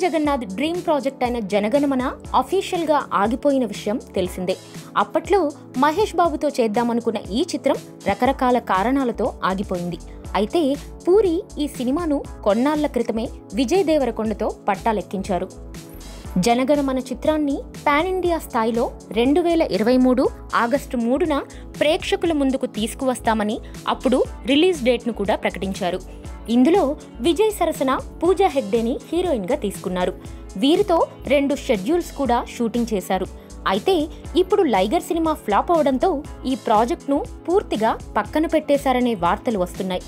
Jagannadh dream project అయిన జనగణమన అఫీషియల్గా ఆగిపోయిన విషయం తెలిసిందే అప్పట్లో మహేష్ బాబుతో చేద్దామనుకున్న ఈ చిత్రం రకరకాల కారణాలతో ఆగిపోయింది అయితే పూరి ఈ సినిమాను కొన్నాళ్ల క్రితమే విజయ్ దేవరకొండతో పట్టాలెక్కించారు జనగణమన చిత్రాన్ని పాన్ ఇండియా స్థాయిలో రెండు వేల ఇరవై మూడు ఆగస్టు మూడున ప్రేక్షకుల ముందుకు తీసుకువస్తామని అప్పుడు రిలీజ్ డేట్ను కూడా ప్రకటించారు ఇందులో విజయ్ సరసన పూజా హెగ్డేని హీరోయిన్గా తీసుకున్నారు వీరితో రెండు షెడ్యూల్స్ కూడా షూటింగ్ చేశారు అయితే ఇప్పుడు లైగర్ సినిమా ఫ్లాప్ అవడంతో ఈ ప్రాజెక్ట్ను పూర్తిగా పక్కన పెట్టేశారనే వార్తలు వస్తున్నాయి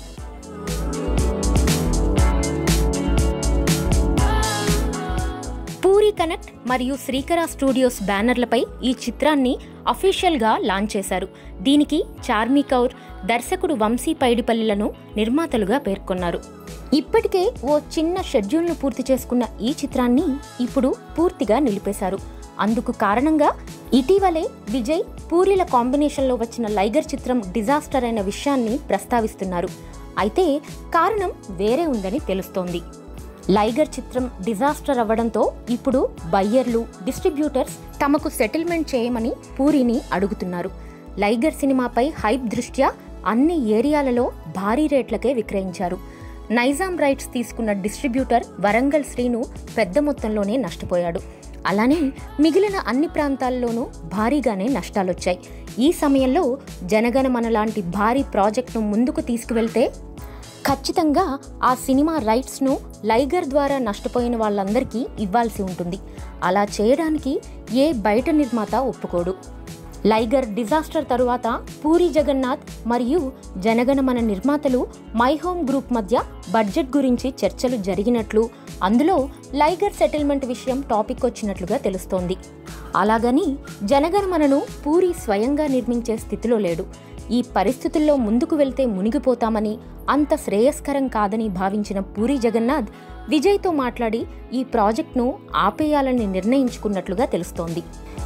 పూరి కనెక్ట్ మరియు శ్రీకర స్టూడియోస్ బ్యానర్లపై ఈ చిత్రాన్ని అఫీషియల్గా లాంచ్ చేశారు దీనికి చార్మి కౌర్ దర్శకుడు వంశీ పైడిపల్లిలను నిర్మాతలుగా పేర్కొన్నారు ఇప్పటికే ఓ చిన్న షెడ్యూల్ను పూర్తి చేసుకున్న ఈ చిత్రాన్ని ఇప్పుడు పూర్తిగా నిలిపేశారు అందుకు కారణంగా ఇటీవలే విజయ్ పూరిల కాంబినేషన్లో వచ్చిన లైగర్ చిత్రం డిజాస్టర్ అయిన విషయాన్ని ప్రస్తావిస్తున్నారు అయితే కారణం వేరే ఉందని తెలుస్తోంది లైగర్ చిత్రం డిజాస్టర్ అవ్వడంతో ఇప్పుడు బయ్యర్లు డిస్ట్రిబ్యూటర్స్ తమకు సెటిల్మెంట్ చేయమని పూరిని అడుగుతున్నారు లైగర్ సినిమాపై హైప్ దృష్ట్యా అన్ని ఏరియాలలో భారీ రేట్లకే విక్రయించారు నైజాం రైట్స్ తీసుకున్న డిస్ట్రిబ్యూటర్ వరంగల్ శ్రీను పెద్ద మొత్తంలోనే నష్టపోయాడు అలానే మిగిలిన అన్ని ప్రాంతాల్లోనూ భారీగానే నష్టాలొచ్చాయి ఈ సమయంలో జనగణమన లాంటి భారీ ప్రాజెక్టును ముందుకు తీసుకువెళ్తే ఖచ్చితంగా ఆ సినిమా రైట్స్ను లైగర్ ద్వారా నష్టపోయిన వాళ్ళందరికీ ఇవ్వాల్సి ఉంటుంది అలా చేయడానికి ఏ బయట నిర్మాత ఒప్పుకోడు లైగర్ డిజాస్టర్ తరువాత పూరి జగన్నాథ్ మరియు జనగణమన నిర్మాతలు మై హోమ్ గ్రూప్ మధ్య బడ్జెట్ గురించి చర్చలు జరిగినట్లు అందులో లైగర్ సెటిల్మెంట్ విషయం టాపిక్ వచ్చినట్లుగా తెలుస్తోంది అలాగని జనగణమనను పూరి స్వయంగా నిర్మించే స్థితిలో లేడు ఈ పరిస్థితుల్లో ముందుకు వెళ్తే మునిగిపోతామని అంత శ్రేయస్కరం కాదని భావించిన పూరి జగన్నాథ్ విజయ్తో మాట్లాడి ఈ ప్రాజెక్ట్ను ఆపేయాలని నిర్ణయించుకున్నట్లుగా తెలుస్తోంది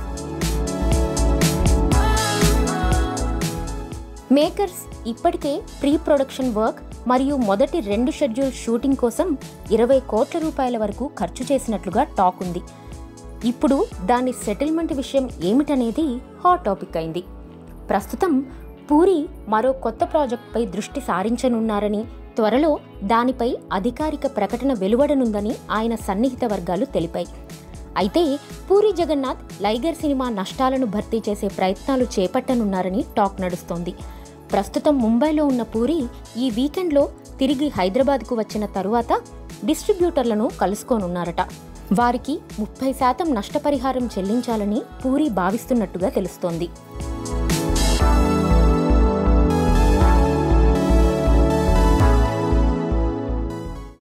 మేకర్స్ ఇప్పటికే ప్రీ ప్రొడక్షన్ వర్క్ మరియు మొదటి రెండు షెడ్యూల్ షూటింగ్ కోసం ఇరవై కోట్ల రూపాయల వరకు ఖర్చు చేసినట్లుగా టాక్ ఉంది ఇప్పుడు దాని సెటిల్మెంట్ విషయం ఏమిటనేది హాట్ టాపిక్ అయింది ప్రస్తుతం పూరి మరో కొత్త ప్రాజెక్టుపై దృష్టి సారించనున్నారని త్వరలో దానిపై అధికారిక ప్రకటన వెలువడనుందని ఆయన సన్నిహిత వర్గాలు తెలిపాయి అయితే పూరి జగన్నాథ్ లైగర్ సినిమా నష్టాలను భర్తీ చేసే ప్రయత్నాలు చేపట్టనున్నారని టాక్ నడుస్తోంది ప్రస్తుతం ముంబైలో ఉన్న పూరి ఈ వీకెండ్లో తిరిగి హైదరాబాద్కు వచ్చిన తరువాత డిస్ట్రిబ్యూటర్లను కలుసుకోనున్నారట వారికి ముప్పై శాతం నష్టపరిహారం చెల్లించాలని పూరి భావిస్తున్నట్టుగా తెలుస్తోంది